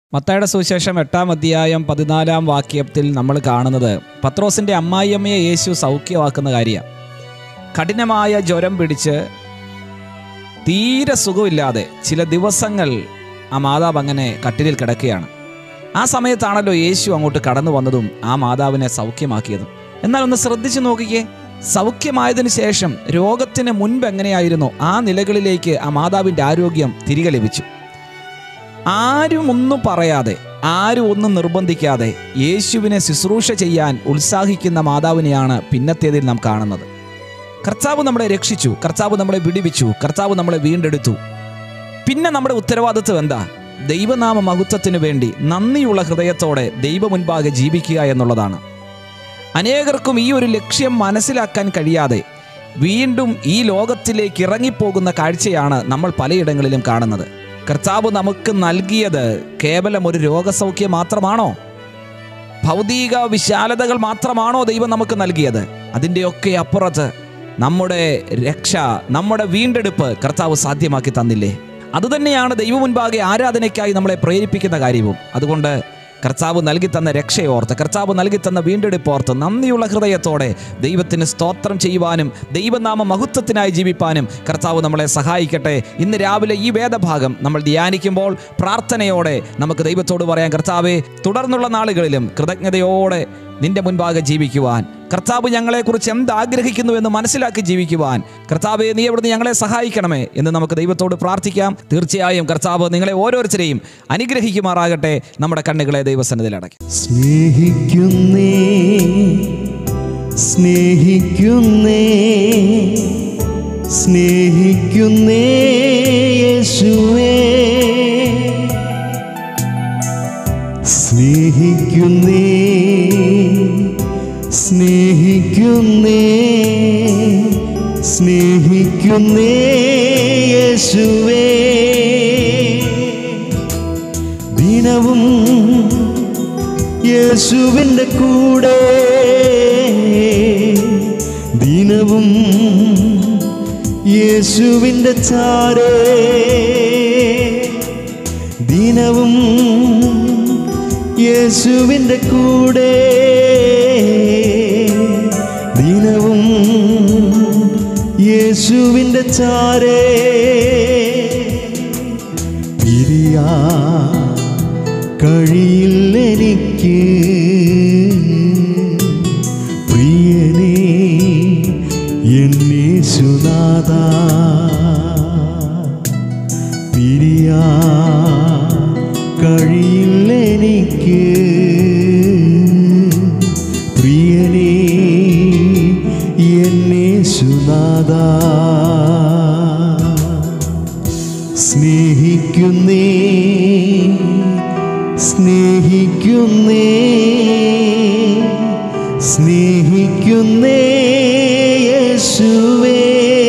മത്തായുടെ സുവിശേഷം എട്ടാം അധ്യായം പതിനാലാം വാക്യത്തിൽ നമ്മൾ കാണുന്നത് പത്രോസിൻ്റെ അമ്മായിയമ്മയെ യേശു സൗഖ്യമാക്കുന്ന കാര്യമാണ് കഠിനമായ ജ്വരം പിടിച്ച് തീരെ സുഖമില്ലാതെ ചില ദിവസങ്ങൾ ആ മാതാവ് അങ്ങനെ കട്ടിലിൽ കിടക്കുകയാണ് ആ സമയത്താണല്ലോ യേശു അങ്ങോട്ട് കടന്നു വന്നതും ആ മാതാവിനെ സൗഖ്യമാക്കിയതും എന്നാൽ ഒന്ന് ശ്രദ്ധിച്ചു നോക്കിക്കേ സൗഖ്യമായതിനു ശേഷം രോഗത്തിന് മുൻപ് എങ്ങനെയായിരുന്നു ആ നിലകളിലേക്ക് ആ മാതാവിൻ്റെ ആരോഗ്യം തിരികെ ലഭിച്ചു ആരും ഒന്നും പറയാതെ ആരും ഒന്നും നിർബന്ധിക്കാതെ യേശുവിനെ ശുശ്രൂഷ ചെയ്യാൻ ഉത്സാഹിക്കുന്ന മാതാവിനെയാണ് പിന്നത്തേതിൽ നാം കാണുന്നത് കർത്താവ് നമ്മളെ രക്ഷിച്ചു കർത്താവ് നമ്മളെ വിടിവിച്ചു കർത്താവ് നമ്മളെ വീണ്ടെടുത്തു പിന്നെ നമ്മുടെ ഉത്തരവാദിത്വം എന്താ ദൈവനാമ മഹത്വത്തിനു വേണ്ടി നന്ദിയുള്ള ഹൃദയത്തോടെ ദൈവ മുൻപാകെ ജീവിക്കുക എന്നുള്ളതാണ് അനേകർക്കും ഈ ഒരു ലക്ഷ്യം മനസ്സിലാക്കാൻ കഴിയാതെ വീണ്ടും ഈ ലോകത്തിലേക്ക് ഇറങ്ങിപ്പോകുന്ന കാഴ്ചയാണ് നമ്മൾ പലയിടങ്ങളിലും കാണുന്നത് കർത്താവ് നമുക്ക് നൽകിയത് കേവലം ഒരു രോഗസൗഖ്യം മാത്രമാണോ ഭൗതിക വിശാലതകൾ മാത്രമാണോ ദൈവം നമുക്ക് നൽകിയത് അതിൻ്റെയൊക്കെ അപ്പുറത്ത് നമ്മുടെ രക്ഷ നമ്മുടെ വീണ്ടെടുപ്പ് കർത്താവ് സാധ്യമാക്കി തന്നില്ലേ അതുതന്നെയാണ് ദൈവം മുൻപാകെ ആരാധനയ്ക്കായി നമ്മളെ പ്രേരിപ്പിക്കുന്ന കാര്യവും അതുകൊണ്ട് കർത്താവ് നൽകി തന്ന രക്ഷയോർത്ത് കർത്താവ് നൽകി തന്ന വീണ്ടെടുപ്പോർത്ത് നന്ദിയുള്ള ഹൃദയത്തോടെ ദൈവത്തിന് സ്തോത്രം ചെയ്യുവാനും ദൈവനാമ മഹത്വത്തിനായി ജീവിപ്പാനും കർത്താവ് നമ്മളെ സഹായിക്കട്ടെ ഇന്ന് രാവിലെ ഈ വേദഭാഗം നമ്മൾ ധ്യാനിക്കുമ്പോൾ പ്രാർത്ഥനയോടെ നമുക്ക് ദൈവത്തോട് പറയാം കർത്താവെ തുടർന്നുള്ള നാളുകളിലും കൃതജ്ഞതയോടെ നിന്റെ മുൻപാകെ ജീവിക്കുവാൻ കർത്താവ് ഞങ്ങളെക്കുറിച്ച് എന്ത് ആഗ്രഹിക്കുന്നു എന്ന് മനസ്സിലാക്കി ജീവിക്കുവാൻ കർത്താവെ നീ എവിടുന്ന് ഞങ്ങളെ സഹായിക്കണമേ എന്ന് നമുക്ക് ദൈവത്തോട് പ്രാർത്ഥിക്കാം തീർച്ചയായും കർത്താവ് നിങ്ങളെ ഓരോരുത്തരെയും അനുഗ്രഹിക്കുമാറാകട്ടെ നമ്മുടെ കണ്ണുകളെ ദൈവസന്നിധിയിൽ അടയ്ക്കും സ്നേഹിക്കുന്നേ സ്നേഹിക്കുന്നേ സ്നേഹിക്കുന്നേ യേശുവേ സ്നേഹിക്കുന്നേ സ്നേഹിക്കുന്നേ സ്നേഹിക്കുന്നേ യേശുവേ ദിനവും യേശുവിൻ്റെ കൂടെ ദിനവും യേശുവിൻ്റെ ചാരേ ദിനവും യേശുവിൻ്റെ കൂടെ ദിനവും യേശുവിൻ്റെ ചാരേ പിരിയാ കഴിയില്ലെനിക്ക് പ്രിയനേ എന്നേശുനാഥ പിരിയാ കഴിയില്ലെനിക്ക് പ്രിയനേ എന്നേശുനാഥ സ്നേഹിക്കുന്നേ സ്നേഹിക്കുന്നേ സ്നേഹിക്കുന്നേ യേശുവേ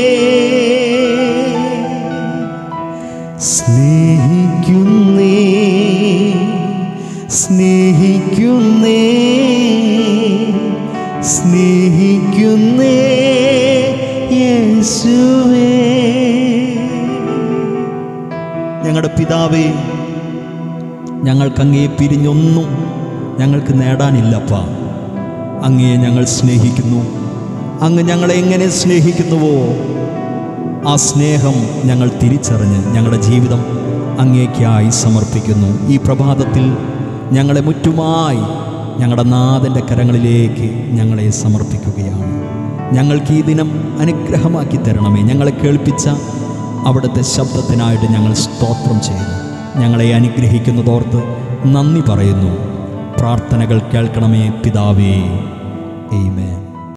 സ്നേഹിക്കുന്നേ സ്നേഹിക്കുന്നേ സ്നേഹിക്കുന്നേ യേശുവേ ഞങ്ങളുടെ പിതാവേ ഞങ്ങൾക്ക് പിരിഞ്ഞൊന്നും ഞങ്ങൾക്ക് നേടാനില്ലപ്പ അങ്ങയെ ഞങ്ങൾ സ്നേഹിക്കുന്നു അങ്ങ് ഞങ്ങളെ എങ്ങനെ സ്നേഹിക്കുന്നുവോ ആ സ്നേഹം ഞങ്ങൾ തിരിച്ചറിഞ്ഞ് ഞങ്ങളുടെ ജീവിതം അങ്ങേക്കായി സമർപ്പിക്കുന്നു ഈ പ്രഭാതത്തിൽ ഞങ്ങളെ മുറ്റുമായി ഞങ്ങളുടെ നാഥൻ്റെ കരങ്ങളിലേക്ക് ഞങ്ങളെ സമർപ്പിക്കുകയാണ് ഞങ്ങൾക്ക് ഈ ദിനം അനുഗ്രഹമാക്കി തരണമേ ഞങ്ങളെ കേൾപ്പിച്ച അവിടുത്തെ ശബ്ദത്തിനായിട്ട് ഞങ്ങൾ സ്തോത്രം ചെയ്യുന്നു ഞങ്ങളെ അനുഗ്രഹിക്കുന്നതോർത്ത് നന്ദി പറയുന്നു പ്രാർത്ഥനകൾ കേൾക്കണമേ പിതാവേ Amen.